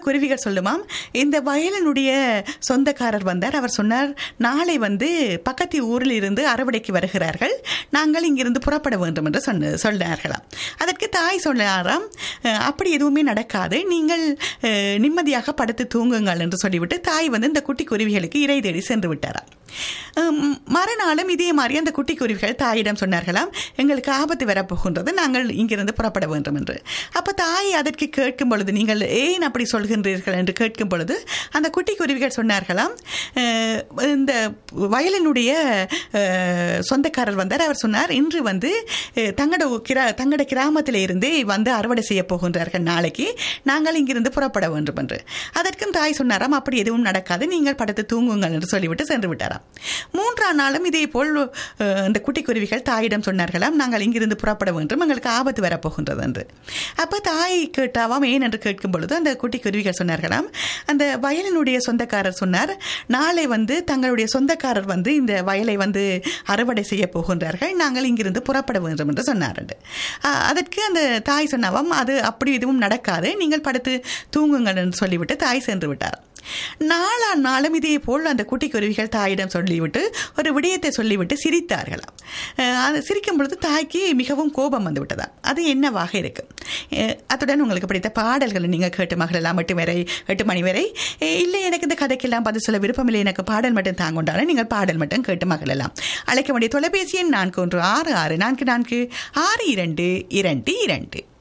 குருவிகள் சொல்லுமாம் இந்த வயலினுடைய சொந்தக்காரர் வந்தார் அவர் சொன்னார் நாளை வந்து பக்கத்து ஊரில் இருந்து அறுவடைக்கு வருகிறார்கள் நாங்கள் இங்கிருந்து புறப்பட வேண்டும் என்று சொன்ன சொன்னார்களாம் அதற்கு தாய் சொன்னாராம் "அஹ், அப்படி எதுவுமே நடக்காது நீங்கள் அஹ், நிம்மதியாக படுத்து தூங்குங்கள் என்று சொல்லிவிட்டு தாய் வந்து இந்த குட்டி குருவிகளுக்கு இறை தேடி சென்று விட்டாராம் உம், மறுநாளும் இதே மாதிரி அந்த குட்டி குருவிகள் தாயிடம் சொன்னார்களாம் எங்களுக்கு ஆபத்து வரப்போகின்றது நாங்கள் இங்கிருந்து புறப்பட வேண்டும் என்று அப்போ தாய் அதற்கு கேட்கும் பொழுது நீங்கள் ஏன் அப்படி சொல்கின்றீர்கள் என்று கேட்கும் பொழுது அந்த குட்டி குருவிகள் சொன்னார்களாம் "அஹ், இந்த வயலினுடைய அஹ், சொந்தக்காரர் வந்தார் அவர் சொன்னார் இன்று வந்து அஹ், தங்களோட கிரா தங்களோட கிராமத்தில் இருந்தே வந்து அறுவடை செய்ய போகின்றார்கள் நாளைக்கு நாங்கள் இங்கிருந்து புறப்பட வேண்டும் என்று அதற்கும் தாய் சொன்னாராம் அப்படி எதுவும் நடக்காது நீங்கள் படுத்து தூங்குங்கள் என்று சொல்லிவிட்டு சென்று விட்டாராம் மூன்றாம் நாளும் இதே போல் அஹ், இந்த குட்டி குருவிகள் தாயிடம் சொன்னார்களாம் நாங்கள் இங்கிருந்து புறப்பட வேண்டும் எங்களுக்கு ஆபத்து வரப்போகின்றது என்று அப்போ தாய் கேட்டாவாம் ஏன் என்று கேட்கும் பொழுது அந்த குட்டி குருவிகள் சொன்னார்களாம் அந்த வயலினுடைய சொந்தக்காரர் சொன்னார் நாளை வந்து தங்களுடைய சொந்தக்காரர் வந்து இந்த வயலை வந்து அறுவடை செய்ய போகின்றார்கள் நாங்கள் இங்கிருந்து புறப்பட வேண்டும் என்று சொன்னார் அதற்கு அந்த தாய் சொன்னாவாம் அது அப்படி எதுவும் நடக்காது நீங்கள் படுத்து தூங்குங்கள் என்று சொல்லிவிட்டு தாய் சென்று விட்டார் நாளா நாளும் இதே போல் அந்த குட்டி குருவிகள் தாயிடம் சொல்லிவிட்டு ஒரு விடயத்தை சொல்லிவிட்டு சிரித்தார்களாம் அஹ் அது சிரிக்கும் பொழுது தாய்க்கு மிகவும் கோபம் வந்து விட்டதாம் அது என்னவாக இருக்கு அஹ் அத்துடன் உங்களுக்கு பிடித்த பாடல்களை நீங்கள் கேட்டு மகளெல்லாம் எட்டு வரை எட்டு மணி வரை அஹ் இல்லை எனக்கு இந்த கதைக்கெல்லாம் பதில் சொல்ல விருப்பமில்லை எனக்கு பாடல் மட்டும் தாங்கொண்டாலும் நீங்கள் பாடல் மட்டும் கேட்டு மகளெல்லாம் அழைக்க வேண்டிய தொலைபேசி எண் நான்கு ஒன்று ஆறு ஆறு நான்கு நான்கு ஆறு இரண்டு இரண்டு இரண்டு